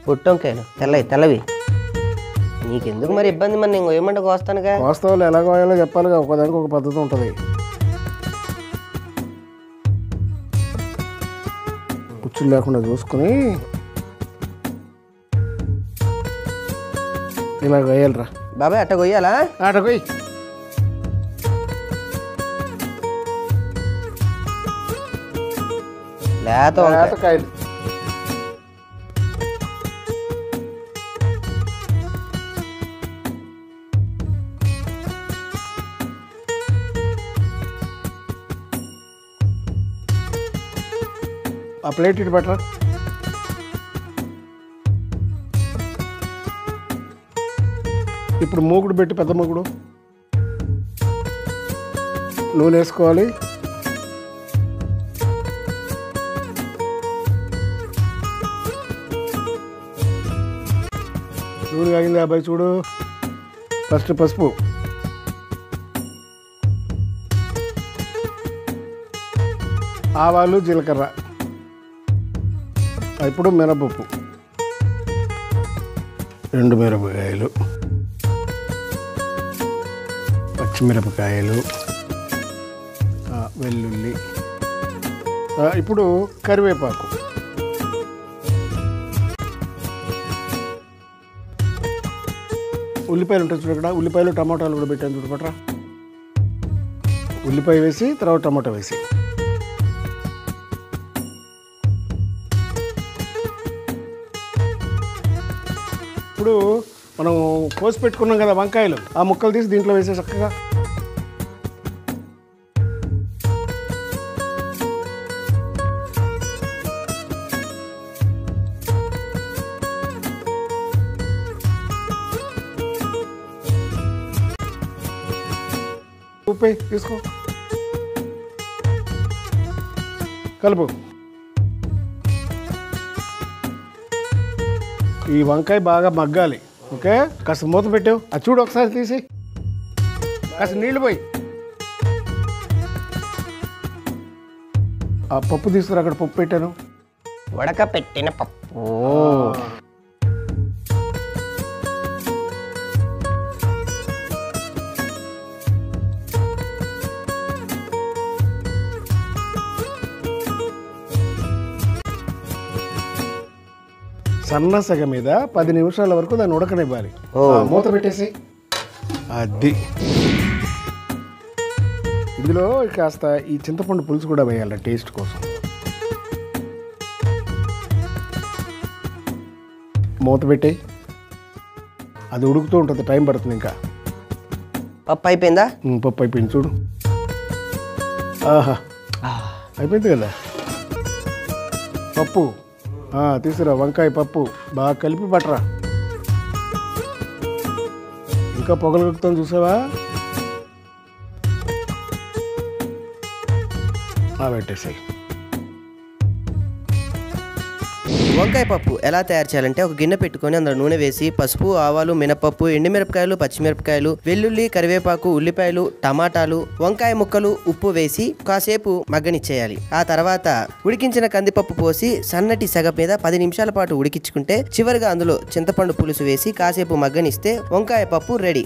పొట్టు వంకాయలు తెల్లవి తెల్లవి నీకెందుకు మరి ఇబ్బంది మరి నేను ఏమంటే కోస్తానుగా వాస్తవాలు ఎలా కోయాలో చెప్పాలిగా ఒకదానికి ఒక పద్ధతి ఉంటుంది కుచ్చులు లేకుండా చూసుకుని ఇలా వేయాలిరా బాబాయ్ అట్ట కొయ్యాలా ఆట కొయ్యి లేత వంకాయ కాయలు ఆ ప్లేట్ ఇటు పెట్టరా ఇప్పుడు మూగుడు పెట్టి పెద్ద మూగుడు నూనె వేసుకోవాలి నూనె కాగింది అబ్బాయి చూడు ఫస్ట్ పసుపు ఆవాలు జీలకర్ర ఇప్పుడు మినపప్పు రెండు మిరపకాయలు పచ్చిమిరపకాయలు ఆ, వెల్లుల్లి ఆ, ఇప్పుడు కరివేపాకు ఉల్లిపాయలు ఉంటాయి చూడు ఇక్కడ ఉల్లిపాయలు టమాటాలు కూడా పెట్టాను చూడు పట్రా ఉల్లిపాయ వేసి తర్వాత టమాటా వేసి ఇప్పుడు మనం కోసి పెట్టుకున్నాం కదా వంకాయలు ఆ ముక్కలు తీసి దీంట్లో వేసే చక్కగా ఉప్పు వేయి, తీసుకో కలుపు ఈ వంకాయ బాగా మగ్గాలి ఓకే కాస్త మూత పెట్టావు అది చూడు ఒకసారి తీసి కాస్త నీళ్ళు పోయి ఆ పప్పు తీసుకురా అక్కడ పప్పు పెట్టాను ఉడకపెట్టిన పప్పు సన్న సగ మీద పది నిమిషాల వరకు దాన్ని ఉడకనివ్వాలి ఓ. ఆ, మూత పెట్టేసి అది ఇందులో కాస్త ఈ చింతపండు పులుసు కూడా వేయాలి టేస్ట్ కోసం మూత పెట్టేయి అది ఉడుకుతూ ఉంటుంది టైం పడుతుంది ఇంకా పప్పు అయిపోయిందా ఉమ్, పప్పు అయిపోయింది చూడు ఆహా అయిపోయింది కదా పప్పు ఆ, తీసుకురా వంకాయ పప్పు బాగా కలిపి పట్టరా ఇంకా పొగలు కక్కుతాం చూసావా ఆ, పెట్టేసాయి వంకాయ పప్పు ఎలా తయారు చేయాలంటే ఒక గిన్నె పెట్టుకొని అందులో నూనె వేసి పసుపు ఆవాలు మినపప్పు ఎండుమిరపకాయలు పచ్చిమిరపకాయలు వెల్లుల్లి కరివేపాకు ఉల్లిపాయలు టమాటాలు వంకాయ ముక్కలు ఉప్పు వేసి కాసేపు మగ్గనిచ్చేయాలి ఆ తర్వాత ఉడికించిన కందిపప్పు పోసి సన్నటి సెగ మీద పది నిమిషాల పాటు ఉడికించుకుంటే చివరిగా అందులో చింతపండు పులుసు వేసి కాసేపు మగ్గనిస్తే వంకాయ పప్పు రెడీ